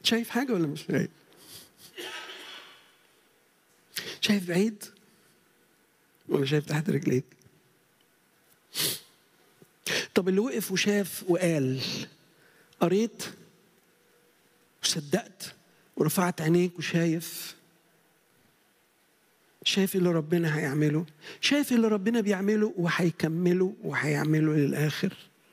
شايف حاجة ولا مش شايف؟ شايف بعيد ولا شايف تحت رجليك؟ طب اللي وقف وشاف وقال قريت وصدقت ورفعت عينيك وشايف شايف اللي ربنا هيعمله شايف اللي ربنا بيعمله وهيكمله وهيعمله للآخر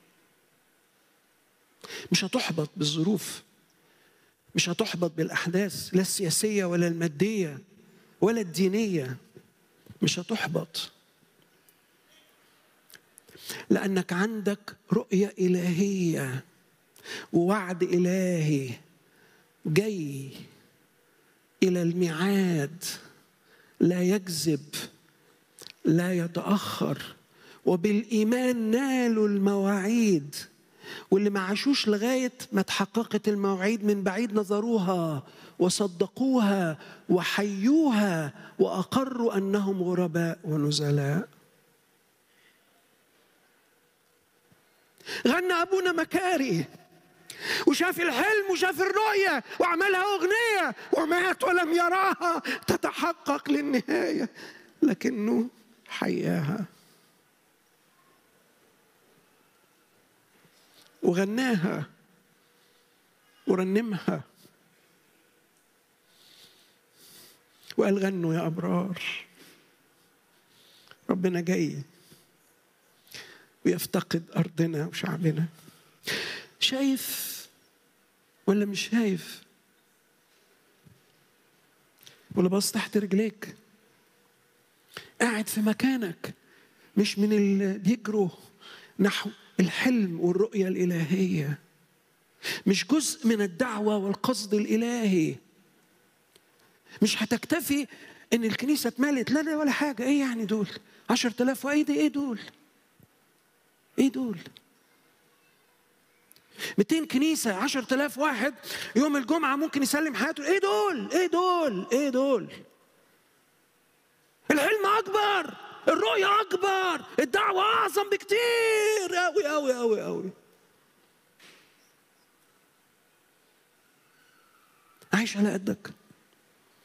مش هتحبط بالظروف مش هتحبط بالأحداث لا السياسية ولا المادية ولا الدينية مش هتحبط لأنك عندك رؤية إلهية ووعد إلهي جاي إلى الميعاد لا يكذب لا يتأخر وبالإيمان نالوا المواعيد واللي ما عاشوش لغاية ما تحققت المواعيد من بعيد نظروها وصدقوها وحيوها وأقروا أنهم غرباء ونزلاء غنى أبونا مكاري وشاف الحلم وشاف الرؤية وعملها أغنية ومات ولم يراها تتحقق للنهاية لكنه حياها وغناها ورنمها وقال غنوا يا أبرار ربنا جاي ويفتقد أرضنا وشعبنا شايف ولا مش شايف ولا باص تحت رجليك قاعد في مكانك مش من اللي بيجروا نحو الحلم والرؤية الإلهية مش جزء من الدعوة والقصد الإلهي مش هتكتفي ان الكنيسة اتملت لا لا ولا حاجة ايه يعني دول عشرة آلاف وايه ده ايه دول ايه دول 200 كنيسة 10000 واحد يوم الجمعة ممكن يسلم حياته ايه دول ايه دول ايه دول الحلم أكبر الرؤية أكبر الدعوة أعظم بكتير أوي أوي أوي أوي عايش على قدك